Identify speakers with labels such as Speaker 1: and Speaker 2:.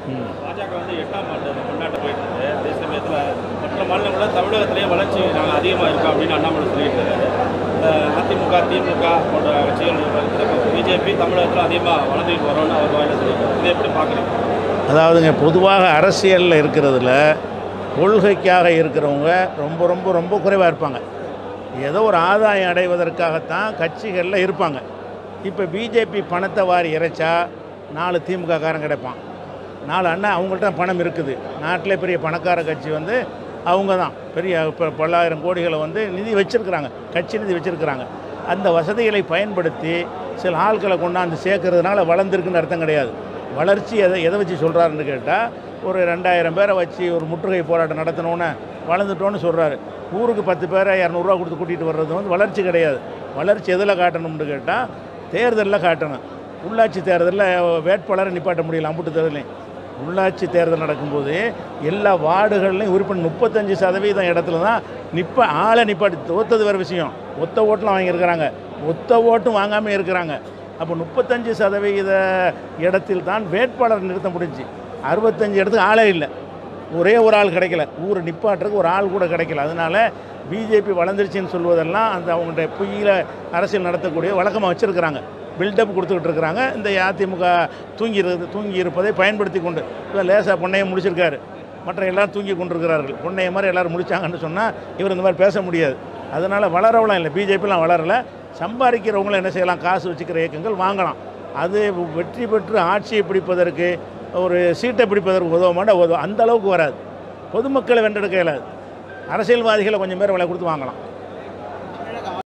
Speaker 1: பாஜக வந்து எட்டாம் ஆண்டு முன்னாட்ட போயிட்டு இருக்கு அதே சமயத்தில் மற்ற மாநிலங்கள தமிழகத்திலேயே வளர்ச்சி நாங்கள் அதிகமாக இருக்கோம் அப்படின்னு அண்ணாமலை சொல்லிட்டு இருக்காரு அஹ் அதிமுக திமுக போன்ற கட்சிகள் பிஜேபி தமிழகத்தில் அதிகமாக வளர்ந்துட்டு வரோம்னு அவர் வாயில சொல்லியிருக்காரு இதை எப்படி பார்க்குறீங்க
Speaker 2: அதாவதுங்க பொதுவாக அரசியலில் இருக்கிறதுல கொள்கைக்காக இருக்கிறவங்க ரொம்ப ரொம்ப ரொம்ப குறைவாக இருப்பாங்க ஏதோ ஒரு ஆதாயம் அடைவதற்காகத்தான் கட்சிகளில் இருப்பாங்க இப்போ பிஜேபி பணத்தை வாரி இறைச்சா நாலு திமுக காரன் கிடைப்பான் நாலு அண்ணா அவங்கள்ட்ட பணம் இருக்குது நாட்டிலே பெரிய பணக்கார கட்சி வந்து அவங்க தான் பெரிய இப்போ பல்லாயிரம் கோடிகளை வந்து நிதி வச்சுருக்குறாங்க கட்சி நிதி வச்சுருக்குறாங்க அந்த வசதிகளை பயன்படுத்தி சில ஆட்களை கொண்டாந்து சேர்க்கறதுனால வளர்ந்துருக்குன்னு அர்த்தம் கிடையாது வளர்ச்சி எதை எதை வச்சு சொல்கிறாருன்னு கேட்டால் ஒரு ரெண்டாயிரம் பேரை வச்சு ஒரு முற்றுகை போராட்டம் நடத்தணுன்னு வளர்ந்துட்டோன்னு சொல்கிறாரு ஊருக்கு பத்து பேரை இரநூறுவா கொடுத்து கூட்டிகிட்டு வர்றது வந்து வளர்ச்சி கிடையாது வளர்ச்சி எதில் காட்டணும்னு கேட்டால் தேர்தலில் காட்டணும் உள்ளாட்சி தேர்தலில் வேட்பாளரை நிப்பாட்ட முடியல அம்புட்டு தேர்தலையும் உள்ளாட்சி தேர்தல் நடக்கும்போது எல்லா வார்டுகள்லையும் உறுப்பினர் முப்பத்தஞ்சு சதவீதம் இடத்துல தான் நிப்ப ஆளை நிப்பாட்டி தோத்தது வேறு விஷயம் ஒத்த ஓட்டெலாம் வாங்கியிருக்கிறாங்க ஒத்த ஓட்டும் வாங்காமல் இருக்கிறாங்க அப்போ முப்பத்தஞ்சு சதவிகித இடத்தில் தான் வேட்பாளர் நிறுத்த முடிஞ்சு அறுபத்தஞ்சு இடத்துக்கு ஆளே இல்லை ஒரே ஒரு ஆள் கிடைக்கல ஊர் நிப்பாட்டுறதுக்கு ஒரு ஆள் கூட கிடைக்கல அதனால பிஜேபி வளர்ந்துருச்சுன்னு சொல்வதெல்லாம் அந்த அவங்களுடைய பொய்யில அரசியல் நடத்தக்கூடிய வழக்கமாக வச்சுருக்கிறாங்க பில்டப் கொடுத்துக்கிட்டு இருக்கிறாங்க இந்த அதிமுக தூங்கி இரு- தூங்கி இருப்பதை பயன்படுத்தி கொண்டு இப்போ லேசாக பொண்ணையை முடிச்சிருக்காரு மற்ற எல்லாரும் தூங்கி கொண்டிருக்கிறார்கள் பொண்ணைய மாதிரி எல்லாரும் முடிச்சாங்கன்னு சொன்னால் இவர் இந்த மாதிரி பேச முடியாது அதனால் வளரவலாம் இல்லை பிஜேபிலாம் வளரலை சம்பாதிக்கிறவங்களும் என்ன செய்யலாம் காசு வச்சுக்கிற இயக்கங்கள் வாங்கலாம் அது வெற்றி பெற்று ஆட்சியை பிடிப்பதற்கு ஒரு சீட்டை பிடிப்பதற்கு உதவ மாட்டா உதவும் அந்த அளவுக்கு வராது பொதுமக்களை வென்றெடுக்க இயலாது அரசியல்வாதிகளை கொஞ்சம் பேர் விலை கொடுத்து வாங்கலாம்